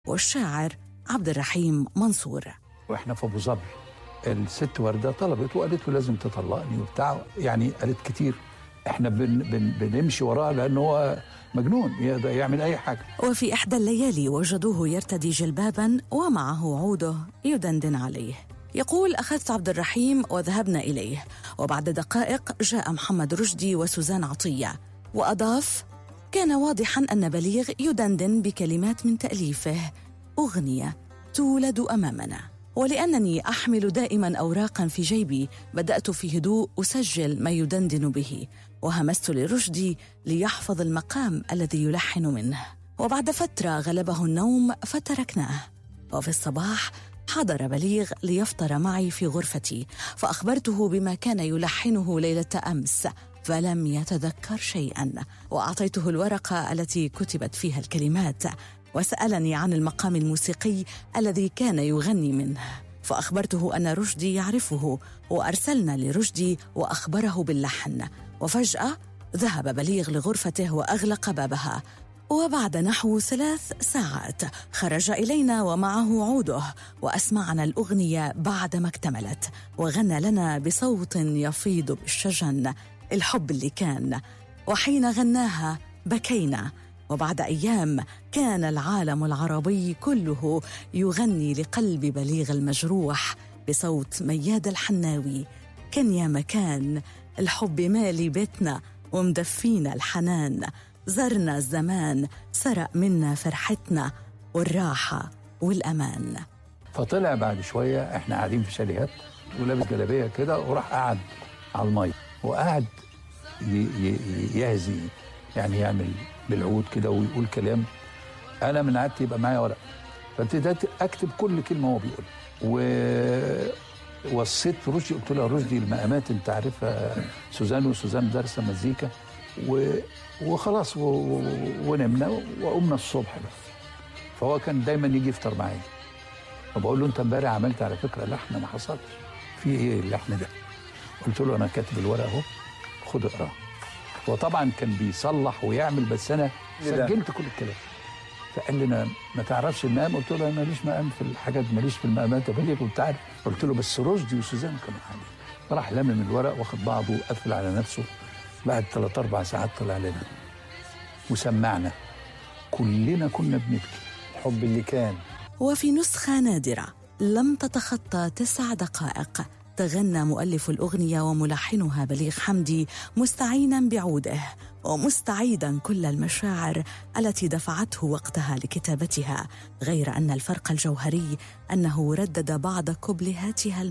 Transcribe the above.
والشاعر عبد الرحيم منصور واحنا في ابو ظبي الست ورده طلبت وقالت له لازم تطلقني وبتاع يعني قالت كتير احنا بن بن بنمشي وراه لان هو مجنون يقدر يعمل اي حاجه وفي إحدى الليالي وجدوه يرتدي جلبابا ومعه عوده يدندن عليه يقول أخذت عبد الرحيم وذهبنا إليه وبعد دقائق جاء محمد رشدي وسوزان عطية وأضاف كان واضحا أن بليغ يدندن بكلمات من تأليفه أغنية تولد أمامنا ولأنني أحمل دائما أوراقا في جيبي بدأت في هدوء أسجل ما يدندن به وهمست لرشدي ليحفظ المقام الذي يلحن منه وبعد فترة غلبه النوم فتركناه وفي الصباح حضر بليغ ليفطر معي في غرفتي فأخبرته بما كان يلحنه ليلة أمس فلم يتذكر شيئا وأعطيته الورقة التي كتبت فيها الكلمات وسألني عن المقام الموسيقي الذي كان يغني منه فأخبرته أن رشدي يعرفه وأرسلنا لرشدي وأخبره باللحن وفجأة ذهب بليغ لغرفته وأغلق بابها وبعد نحو ثلاث ساعات خرج إلينا ومعه عوده وأسمعنا الأغنية بعدما اكتملت وغنى لنا بصوت يفيض بالشجن الحب اللي كان وحين غناها بكينا وبعد ايام كان العالم العربي كله يغني لقلب بليغ المجروح بصوت مياد الحناوي كان يا مكان الحب مالي بيتنا ومدفينا الحنان زرنا الزمان سرق منا فرحتنا والراحه والامان فطلع بعد شويه احنا قاعدين في شاليهات ولابس جلابيه كده وراح قعد على الميه وقعد ي- ي- يهزي يعني يعمل بالعود كده ويقول كلام انا من عادتي يبقى معايا ورق فابتديت اكتب كل كلمه هو بيقولها ووصيت رشدي قلت له يا رشدي المقامات انت عارفها سوزان وسوزان دارسه مزيكا و... وخلاص و... و... ونمنا وقمنا الصبح بقى فهو كان دايما يجي يفطر معايا فبقول له انت امبارح عملت على فكره لحن ما حصلش في ايه اللحن ده قلت له انا كاتب الورقه اهو خد اقراه وطبعا كان بيصلح ويعمل بس انا إيه ده؟ سجلت كل الكلام فقال لي انا ما تعرفش المقام قلت له انا ماليش مقام في الحاجات ماليش في المقامات يا بليغ وانت عارف قلت له بس رشدي وسوزان كانوا عندي فراح لمم الورق واخد بعضه وقفل على نفسه بعد ثلاث اربع ساعات طلع لنا وسمعنا كلنا كنا بنبكي الحب اللي كان وفي نسخة نادرة لم تتخطى تسع دقائق تغنى مؤلف الأغنية وملحنها بليغ حمدي مستعينا بعوده ومستعيدا كل المشاعر التي دفعته وقتها لكتابتها غير أن الفرق الجوهري أنه ردد بعض كبلهاتها